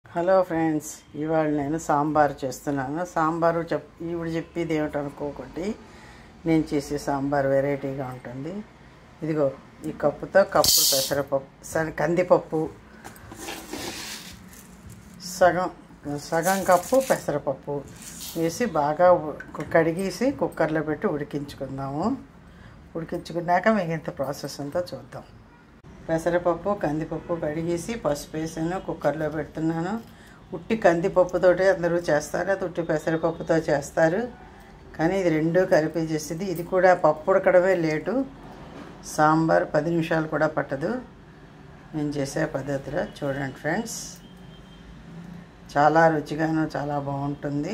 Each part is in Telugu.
హలో ఫ్రెండ్స్ ఇవాళ నేను సాంబార్ చేస్తున్నాను సాంబారు చెప్ ఈవిడ చెప్పేది ఏమిటనుకోకండి నేను చేసే సాంబార్ వెరైటీగా ఉంటుంది ఇదిగో ఈ కప్పుతో కప్పు పెసరపప్పు సరే కందిపప్పు సగం సగం కప్పు పెసరపప్పు వేసి బాగా ఉ- కడిగేసి కుక్కర్లో పెట్టి ఉడికించుకుందాము ఉడికించుకున్నాక మిగతా ప్రాసెస్ అంతా చూద్దాం పెసరపప్పు కందిపప్పు కడిగేసి పసుపు వేసాను కుక్కర్లో పెడుతున్నాను ఉట్టి కందిపప్పుతోటి అందరూ చేస్తారు అది ఉట్టి పెసరపప్పుతో చేస్తారు కానీ ఇది రెండూ కలిపి చేసేది ఇది కూడా పప్పు ఉడకడమే లేటు సాంబార్ పది నిమిషాలు కూడా పట్టదు నేను చేసే పద్ధతిలో చూడండి ఫ్రెండ్స్ చాలా రుచిగాను చాలా బాగుంటుంది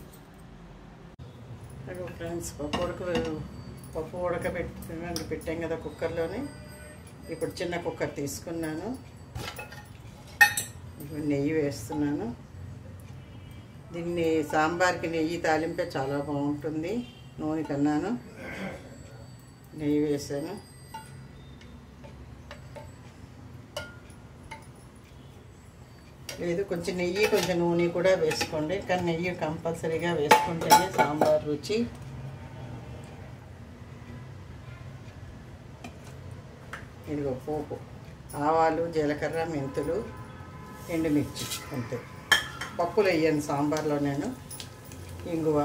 అదిగో ఫ్రెండ్స్ పప్పు ఉడక పప్పు ఉడకబెట్టి పెట్టాం కదా కుక్కర్లోని ఇప్పుడు చిన్న కుక్కర్ తీసుకున్నాను ఇప్పుడు నెయ్యి వేస్తున్నాను దీన్ని సాంబార్కి నెయ్యి తాలింపే చాలా బాగుంటుంది నూనె కన్నాను నెయ్యి వేసాను లేదు కొంచెం నెయ్యి కొంచెం నూనె కూడా వేసుకోండి కానీ నెయ్యి కంపల్సరీగా వేసుకుంటేనే సాంబార్ రుచి ఇదిగో పోపు ఆవాలు జీలకర్ర మెంతులు ఎండుమిర్చి అంతే పప్పులు వేయండి సాంబార్లో నేను ఇంగువ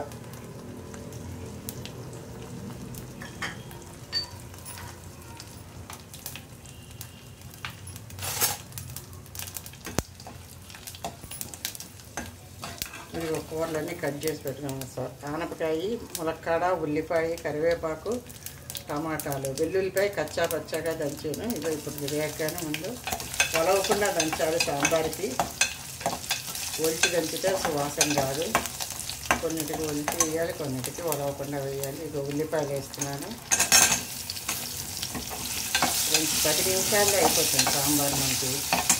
ఇదిగో కూరలన్నీ కట్ చేసి పెట్టుకున్నాను సార్ ఆనపకాయ ములక్కాడ ఉల్లిపాయ కరివేపాకు టమాటాలు వెల్లుల్లిపాయ కచ్చా పచ్చాగా దంచాను ఇదో ఇప్పుడు వేయగానే ముందు పొలవకుండా దంచాలి సాంబార్కి ఒలిచి దంచితే అసలు వాసన రాదు కొన్నిటికి ఒలిచి వేయాలి కొన్నిటికి ఒలవకుండా వేయాలి ఇక ఉల్లిపాయలు వేస్తున్నాను కొంచెం పది నిమిషాల్లో అయిపోతుంది సాంబార్ మనకి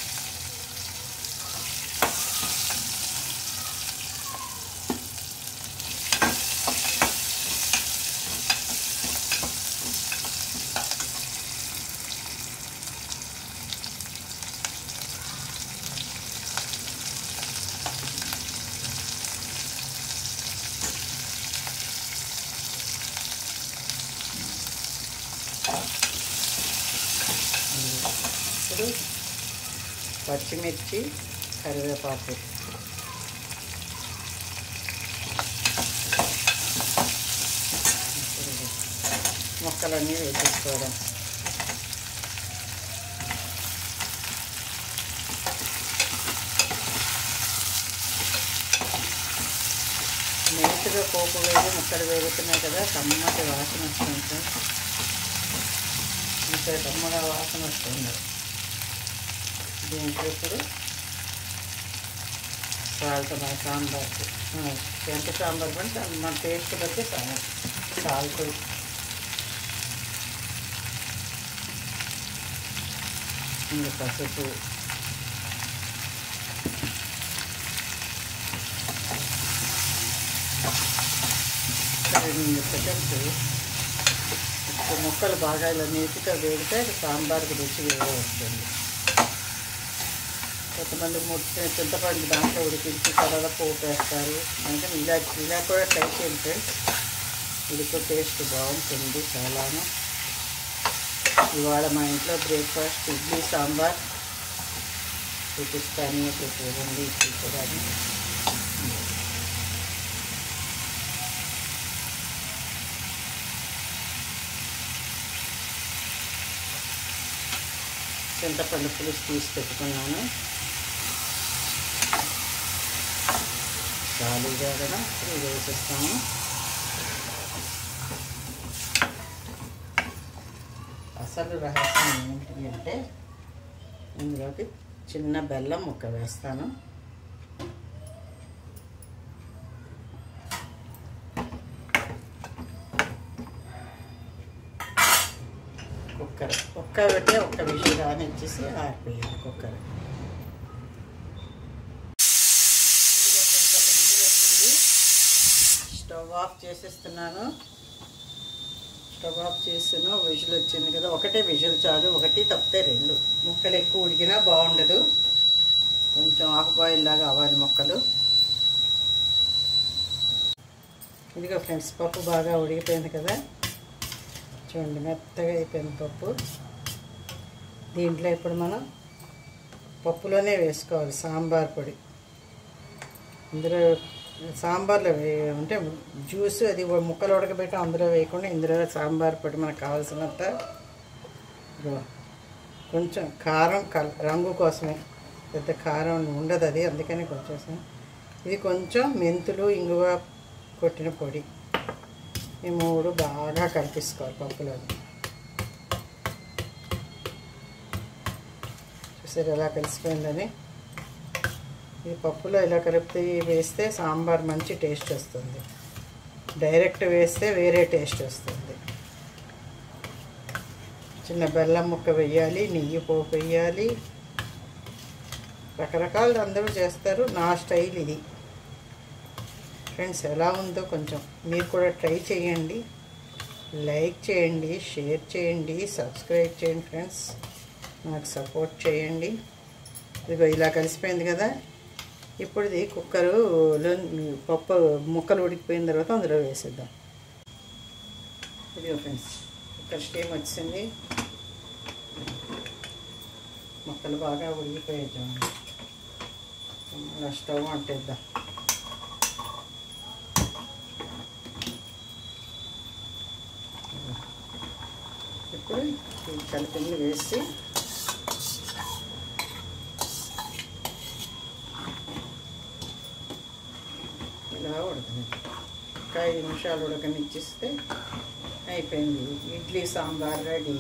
ఇప్పుడు పచ్చిమిర్చి కరివేపాకు మొక్కలన్నీ వేసేసుకోవడం నేతిగా పోపు వేసి ముక్కలు వేగుతున్నాయి కదా కమ్మటి వాసన వస్తుంది సార్ ఇంకా కమ్మగా వాసన వస్తుంది దీంట్లో ఇప్పుడు సాల్ట్ మన సాంబార్కి ఎంత సాంబార్ అంటే మన టేస్ట్ బట్టి సాల్ట్ ఇంకా పసుపు రెండు సెకండ్స్ ఇప్పుడు ముక్కలు బాగా ఇలా నీట్గా వేగితే సాంబార్కి రుచి వస్తుంది కొంతమంది ముట్టి చింతపండు దాంట్లో ఉడికించి తర్వాత పోపు వేస్తారు అంటే ఇలా ఇలా కూడా ట్రై చేయండి ఫ్రెండ్స్ ఇది కూడా టేస్ట్ బాగుంటుంది చాలాను ఇవాళ మా ఇంట్లో బ్రేక్ఫాస్ట్ ఇడ్లీ సాంబార్ చూపిస్తాను ఇప్పుడు చూడండి ఇడ్లీ కూడా చింతపండు పులుసు తీసి పెట్టుకున్నాను ఖాళీగా కూడా ఇది వేసేస్తాము అసలు రహస్యం ఏంటి అంటే ఇందులోకి చిన్న బెల్లం ముక్క వేస్తాను కుక్కర్ ఒక్క పెట్టే ఒక్క విషయం రానిచ్చేసి ఆరిపోయాలి కుక్కర్ స్టవ్ ఆఫ్ చేసేస్తున్నాను స్టవ్ ఆఫ్ చేసాను విజిల్ వచ్చింది కదా ఒకటే విజిల్ చాలు ఒకటి తప్పితే రెండు ముక్కలు ఎక్కువ ఉడికినా బాగుండదు కొంచెం హాఫ్ బాయిల్ లాగా అవ్వాలి మొక్కలు ఇదిగో ఫ్రెండ్స్ పప్పు బాగా ఉడికిపోయింది కదా చూడండి మెత్తగా అయిపోయింది పప్పు దీంట్లో ఇప్పుడు మనం పప్పులోనే వేసుకోవాలి సాంబార్ పొడి ఇందులో సాంబార్లో వే అంటే జ్యూస్ అది ముక్కలు ఉడకబెట్టి అందులో వేయకుండా ఇందులో సాంబార్ పొడి మనకు కావాల్సినంత ఇదిగో కొంచెం కారం కల రంగు కోసమే పెద్ద కారం ఉండదు అది అందుకని కొంచెం ఇది కొంచెం మెంతులు ఇంగువ కొట్టిన పొడి ఈ మూడు బాగా కలిపిసుకోవాలి పప్పులో చూసారు ఎలా కలిసిపోయిందని ఈ పప్పులో ఇలా కలిపి వేస్తే సాంబార్ మంచి టేస్ట్ వస్తుంది డైరెక్ట్ వేస్తే వేరే టేస్ట్ వస్తుంది చిన్న బెల్లం ముక్క వేయాలి నెయ్యి పోపు వేయాలి రకరకాలు అందరూ చేస్తారు నా స్టైల్ ఇది ఫ్రెండ్స్ ఎలా ఉందో కొంచెం మీరు కూడా ట్రై చేయండి లైక్ చేయండి షేర్ చేయండి సబ్స్క్రైబ్ చేయండి ఫ్రెండ్స్ నాకు సపోర్ట్ చేయండి ఇదిగో ఇలా కలిసిపోయింది కదా ఇప్పుడు ఇది కుక్కరులో పప్పు ముక్కలు ఉడికిపోయిన తర్వాత అందులో వేసేద్దాం ఇదిగో ఫ్రెండ్స్ కుక్కర్ స్టీమ్ వచ్చింది ముక్కలు బాగా ఉడికిపోయాయి అలా స్టవ్ అంటేద్దాం ఇప్పుడు ఈ కలిపింది వేసి ఇలా ఉడకని ఒక ఐదు నిమిషాలు ఉడకనిచ్చిస్తే అయిపోయింది ఇడ్లీ సాంబార్ రెడీ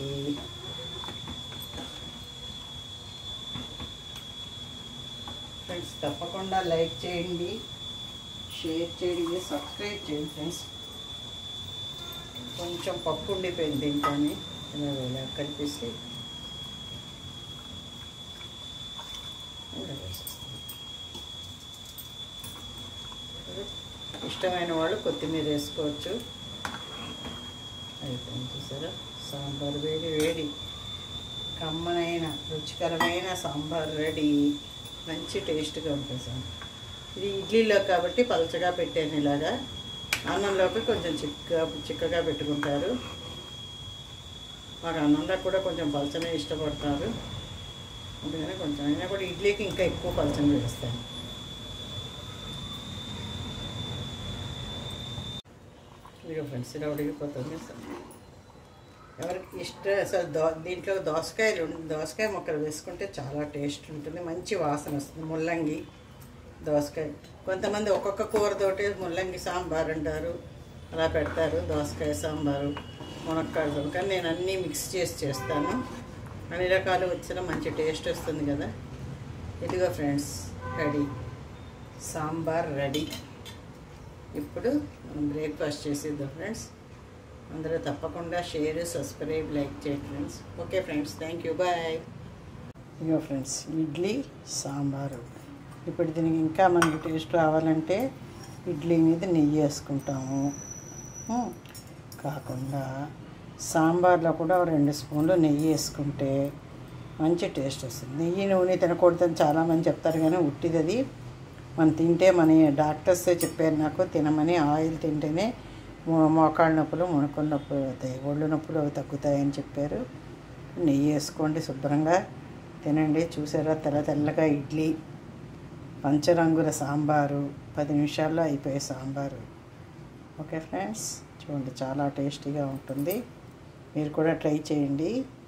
ఫ్రెండ్స్ తప్పకుండా లైక్ చేయండి షేర్ చేయండి సబ్స్క్రైబ్ చేయండి ఫ్రెండ్స్ కొంచెం పప్పు ఉండిపోయింది దీంట్లోని ఇలా ఇలా కలిపేసి ఇలా వేసేస్తాం ఇష్టమైన వాళ్ళు కొత్తిమీర వేసుకోవచ్చు అయిపోయింది చూసారా సాంబార్ వేడి వేడి కమ్మనైన రుచికరమైన సాంబార్ రెడీ మంచి టేస్ట్గా ఉంటుంది సార్ ఇది ఇడ్లీలో కాబట్టి పలచగా పెట్టాను ఇలాగా అన్నంలోకి కొంచెం చిక్క చిక్కగా పెట్టుకుంటారు మాకు అన్నంలో కూడా కొంచెం పలచనే ఇష్టపడతారు అందుకని కొంచెం అయినా కూడా ఇడ్లీకి ఇంకా ఎక్కువ పలచన వేస్తాను ఇదిగో ఫ్రెండ్స్ ఇలా ఉడికిపోతుంది ఎవరికి ఇష్టం అసలు దో దీంట్లో దోసకాయలు ఉం- దోసకాయ మొక్కలు వేసుకుంటే చాలా టేస్ట్ ఉంటుంది మంచి వాసన వస్తుంది ముల్లంగి దోసకాయ కొంతమంది ఒక్కొక్క కూరతోటి ముల్లంగి సాంబార్ అంటారు అలా పెడతారు దోసకాయ సాంబారు మునక్కాడలు కానీ నేను అన్నీ మిక్స్ చేసి చేస్తాను అన్ని రకాలు వచ్చిన మంచి టేస్ట్ వస్తుంది కదా ఇదిగో ఫ్రెండ్స్ రెడీ సాంబార్ రెడీ ఇప్పుడు మనం బ్రేక్ఫాస్ట్ చేసేద్దాం ఫ్రెండ్స్ అందరూ తప్పకుండా షేర్ సబ్స్క్రైబ్ లైక్ చేయండి friends okay friends thank you bye ఇగో ఫ్రెండ్స్ ఇడ్లీ సాంబారు ఇప్పుడు దీనికి ఇంకా మనకి టేస్ట్ రావాలంటే ఇడ్లీ మీద నెయ్యి వేసుకుంటాము ఉమ్, కాకుండా సాంబార్లో కూడా ఓ రెండు స్పూన్లు నెయ్యి వేసుకుంటే మంచి టేస్ట్ వస్తుంది నెయ్యి నూనె తినకూడదని చాలామంది చెప్తారు కానీ ఉట్టిది అది మనం తింటే మన డాక్టర్సే చెప్పారు నాకు తినమని ఆయిల్ తింటేనే మో- మోకాళ్ళ నొప్పులు మునకల నొప్పులు అవుతాయి ఒళ్ళు నొప్పులు అవి తగ్గుతాయని చెప్పారు నెయ్యి వేసుకోండి శుభ్రంగా తినండి చూసారా తెల్ల తెల్లగా ఇడ్లీ పంచరంగుల సాంబారు పది నిమిషాల్లో అయిపోయే సాంబారు ఓకే ఫ్రెండ్స్ చూడండి చాలా టేస్టీగా ఉంటుంది మీరు కూడా ట్రై చేయండి